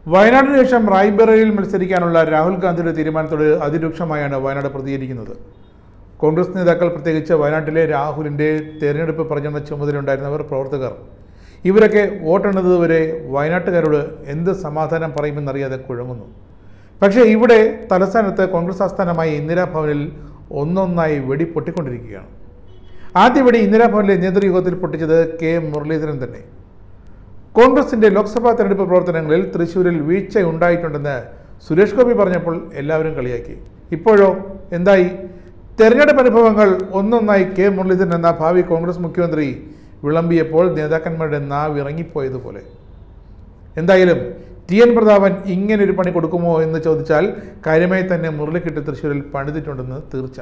വയനാടിന് ശേഷം റായ്ബറയിൽ മത്സരിക്കാനുള്ള രാഹുൽ ഗാന്ധിയുടെ തീരുമാനത്തോട് അതിരൂക്ഷമായാണ് വയനാട് പ്രതികരിക്കുന്നത് കോൺഗ്രസ് നേതാക്കൾ പ്രത്യേകിച്ച് വയനാട്ടിലെ രാഹുലിൻ്റെ തെരഞ്ഞെടുപ്പ് പ്രചരണ ചുമതലയുണ്ടായിരുന്നവർ പ്രവർത്തകർ ഇവരൊക്കെ വോട്ടെണ്ണതുവരെ വയനാട്ടുകാരോട് എന്ത് സമാധാനം പറയുമെന്നറിയാതെ കുഴങ്ങുന്നു പക്ഷേ ഇവിടെ തലസ്ഥാനത്ത് കോൺഗ്രസ് ആസ്ഥാനമായ ഇന്ദിരാഭവനിൽ ഒന്നൊന്നായി വെടി പൊട്ടിക്കൊണ്ടിരിക്കുകയാണ് ആദ്യ വെടി ഇന്ദിരാഭവനിലെ നേതൃയോഗത്തിൽ പൊട്ടിച്ചത് കെ മുരളീധരൻ തന്നെ കോൺഗ്രസിന്റെ ലോക്സഭാ തെരഞ്ഞെടുപ്പ് പ്രവർത്തനങ്ങളിൽ തൃശൂരിൽ വീഴ്ച ഉണ്ടായിട്ടുണ്ടെന്ന് സുരേഷ് ഗോപി പറഞ്ഞപ്പോൾ എല്ലാവരും കളിയാക്കി ഇപ്പോഴോ എന്തായി തെരഞ്ഞെടുപ്പ് അനുഭവങ്ങൾ ഒന്നൊന്നായി കെ മുരളീധരൻ എന്ന ഭാവി കോൺഗ്രസ് മുഖ്യമന്ത്രി വിളമ്പിയപ്പോൾ നേതാക്കന്മാരുടെ നാവ് ഇറങ്ങിപ്പോയതുപോലെ എന്തായാലും ടി എൻ പ്രതാപൻ ഇങ്ങനൊരു പണി കൊടുക്കുമോ എന്ന് ചോദിച്ചാൽ കാര്യമായി തന്നെ മുരളിക്കിട്ട് തൃശ്ശൂരിൽ പണിതിട്ടുണ്ടെന്ന് തീർച്ച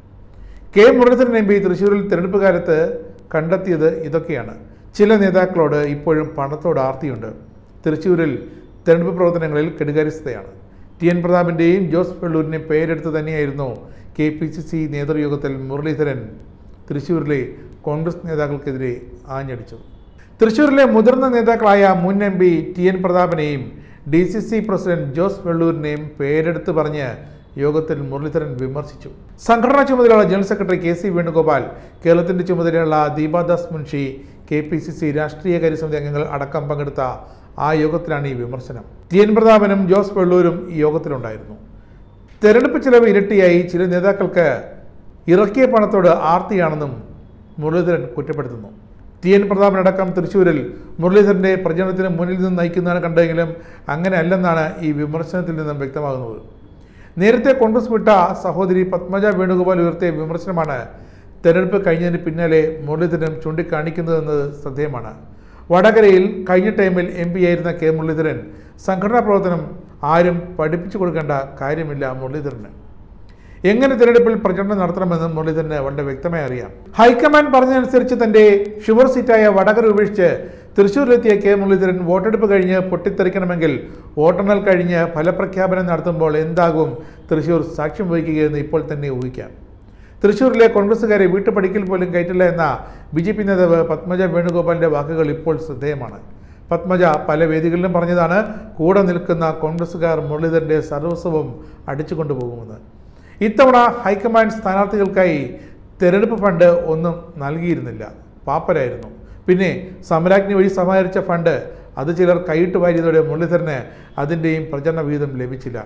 കെ മുരളീധരൻ എം പി തൃശ്ശൂരിൽ തെരഞ്ഞെടുപ്പ് കാലത്ത് കണ്ടെത്തിയത് ഇതൊക്കെയാണ് ചില നേതാക്കളോട് ഇപ്പോഴും പണത്തോട് ആർത്തിയുണ്ട് തൃശ്ശൂരിൽ തെരഞ്ഞെടുപ്പ് പ്രവർത്തനങ്ങളിൽ കെടുകാര്യസ്ഥതയാണ് ടി എൻ പ്രതാപിൻ്റെയും ജോസ് വെള്ളൂരിൻ്റെയും പേരെടുത്ത് തന്നെയായിരുന്നു കെ പി സി സി നേതൃയോഗത്തിൽ മുരളീധരൻ തൃശ്ശൂരിലെ കോൺഗ്രസ് നേതാക്കൾക്കെതിരെ ആഞ്ഞടിച്ചത് തൃശ്ശൂരിലെ മുതിർന്ന നേതാക്കളായ മുൻ എം പി ടി എൻ പ്രതാപനെയും D C C president Jose വെള്ളൂരിനെയും പേരെടുത്ത് പറഞ്ഞ് യോഗത്തിൽ മുരളീധരൻ വിമർശിച്ചു സംഘടനാ ചുമതലയുള്ള general secretary K C Venugopal കേരളത്തിന്റെ ചുമതലയുള്ള Deepa Das Munshi K P C C രാഷ്ട്രീയകാര്യ സമിതി അംഗങ്ങൾ അടക്കം പങ്കെടുത്ത ആ യോഗത്തിലാണ് ഈ വിമർശനം ടി എൻ പ്രതാപനും ജോസ് വെള്ളൂരും ഈ യോഗത്തിലുണ്ടായിരുന്നു തെരഞ്ഞെടുപ്പ് ചിലവ് ഇരട്ടിയായി ചില നേതാക്കൾക്ക് ഇറക്കിയ പണത്തോട് ആർത്തിയാണെന്നും മുരളീധരൻ കുറ്റപ്പെടുത്തുന്നു ടി എൻ പ്രതാപനടക്കം തൃശ്ശൂരിൽ മുരളീധരൻ്റെ പ്രചരണത്തിന് മുന്നിൽ നിന്ന് നയിക്കുന്നതാണ് കണ്ടെങ്കിലും അങ്ങനെ അല്ലെന്നാണ് ഈ വിമർശനത്തിൽ നിന്നും വ്യക്തമാകുന്നത് നേരത്തെ കോൺഗ്രസ് വിട്ട സഹോദരി പത്മജ വേണുഗോപാൽ ഉയർത്തിയ വിമർശനമാണ് തെരഞ്ഞെടുപ്പ് കഴിഞ്ഞതിന് പിന്നാലെ മുരളീധരൻ ചൂണ്ടിക്കാണിക്കുന്നതെന്നത് ശ്രദ്ധേയമാണ് വടകരയിൽ കഴിഞ്ഞ ടൈമിൽ എം പി ആയിരുന്ന കെ മുരളീധരൻ സംഘടനാ പ്രവർത്തനം ആരും പഠിപ്പിച്ചു കൊടുക്കേണ്ട കാര്യമില്ല മുരളീധരന് എങ്ങനെ തിരഞ്ഞെടുപ്പിൽ പ്രചരണം നടത്തണമെന്ന് മുരളീധരന് വളരെ വ്യക്തമായി അറിയാം ഹൈക്കമാൻഡ് പറഞ്ഞതനുസരിച്ച് തന്റെ ഷുഗർ സീറ്റായ വടകര ഉപേക്ഷിച്ച് തൃശ്ശൂരിലെത്തിയ കെ മുരളീധരൻ വോട്ടെടുപ്പ് കഴിഞ്ഞ് പൊട്ടിത്തെറിക്കണമെങ്കിൽ വോട്ടെണ്ണൽ കഴിഞ്ഞ് ഫലപ്രഖ്യാപനം നടത്തുമ്പോൾ എന്താകും തൃശ്ശൂർ സാക്ഷ്യം വഹിക്കുകയെന്ന് ഇപ്പോൾ തന്നെ ഊഹിക്കാം തൃശ്ശൂരിലെ കോൺഗ്രസ്സുകാരെ വീട്ടുപടിക്കൽ പോലും കയറ്റില്ല എന്ന ബി ജെ പി നേതാവ് പത്മജ വേണുഗോപാലിന്റെ വാക്കുകൾ ഇപ്പോൾ ശ്രദ്ധേയമാണ് പത്മജ പല വേദികളിലും പറഞ്ഞതാണ് കൂടെ നിൽക്കുന്ന കോൺഗ്രസ്സുകാർ മുരളീധരന്റെ സർവസ്വവും അടിച്ചുകൊണ്ടുപോകുമെന്ന് ഇത്തവണ ഹൈക്കമാൻഡ് സ്ഥാനാർത്ഥികൾക്കായി തെരഞ്ഞെടുപ്പ് ഫണ്ട് ഒന്നും നൽകിയിരുന്നില്ല പാപ്പരായിരുന്നു പിന്നെ സമരാജ്ഞി വഴി സമാഹരിച്ച ഫണ്ട് അത് ചിലർ കൈയിട്ട് വാരിയതോടെ മുരളീധരന് അതിൻ്റെയും പ്രചരണ വീതം ലഭിച്ചില്ല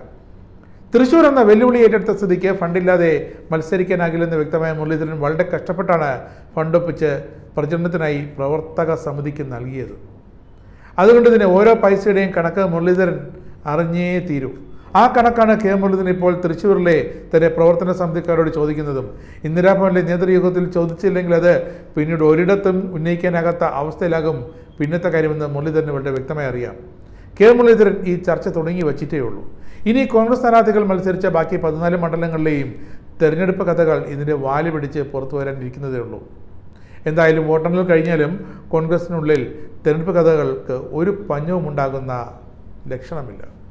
തൃശൂർ എന്ന വെല്ലുവിളി ഏറ്റെടുത്ത സ്ഥിതിക്ക് ഫണ്ടില്ലാതെ മത്സരിക്കാനാകില്ലെന്ന് വ്യക്തമായ മുരളീധരൻ വളരെ കഷ്ടപ്പെട്ടാണ് ഫണ്ടൊപ്പിച്ച് പ്രചരണത്തിനായി പ്രവർത്തക സമിതിക്ക് നൽകിയത് അതുകൊണ്ട് തന്നെ ഓരോ പൈസയുടെയും കണക്ക് മുരളീധരൻ അറിഞ്ഞേ തീരൂ ആ കണക്കാണ് കെ മുരളീധരൻ ഇപ്പോൾ തൃശ്ശൂരിലെ തന്റെ പ്രവർത്തന സമിതിക്കാരോട് ചോദിക്കുന്നതും ഇന്ദിരാഭവനിലെ നേതൃയോഗത്തിൽ ചോദിച്ചില്ലെങ്കിൽ അത് പിന്നീട് ഒരിടത്തും ഉന്നയിക്കാനാകാത്ത അവസ്ഥയിലാകും പിന്നത്തെ കാര്യമെന്ന് മുരളീധരന് വളരെ വ്യക്തമായി അറിയാം കെ മുരളീധരൻ ഈ ചർച്ച തുടങ്ങി വച്ചിട്ടേ ഉള്ളൂ ഇനി കോൺഗ്രസ് സ്ഥാനാർത്ഥികൾ മത്സരിച്ച ബാക്കി പതിനാല് മണ്ഡലങ്ങളിലെയും തെരഞ്ഞെടുപ്പ് കഥകൾ ഇതിൻ്റെ വാല് പിടിച്ച് പുറത്തു വരാനിരിക്കുന്നതേ ഉള്ളൂ എന്തായാലും വോട്ടെണ്ണൽ കഴിഞ്ഞാലും കോൺഗ്രസിനുള്ളിൽ തെരഞ്ഞെടുപ്പ് കഥകൾക്ക് ഒരു പഞ്ഞവും ഉണ്ടാകുന്ന ലക്ഷണമില്ല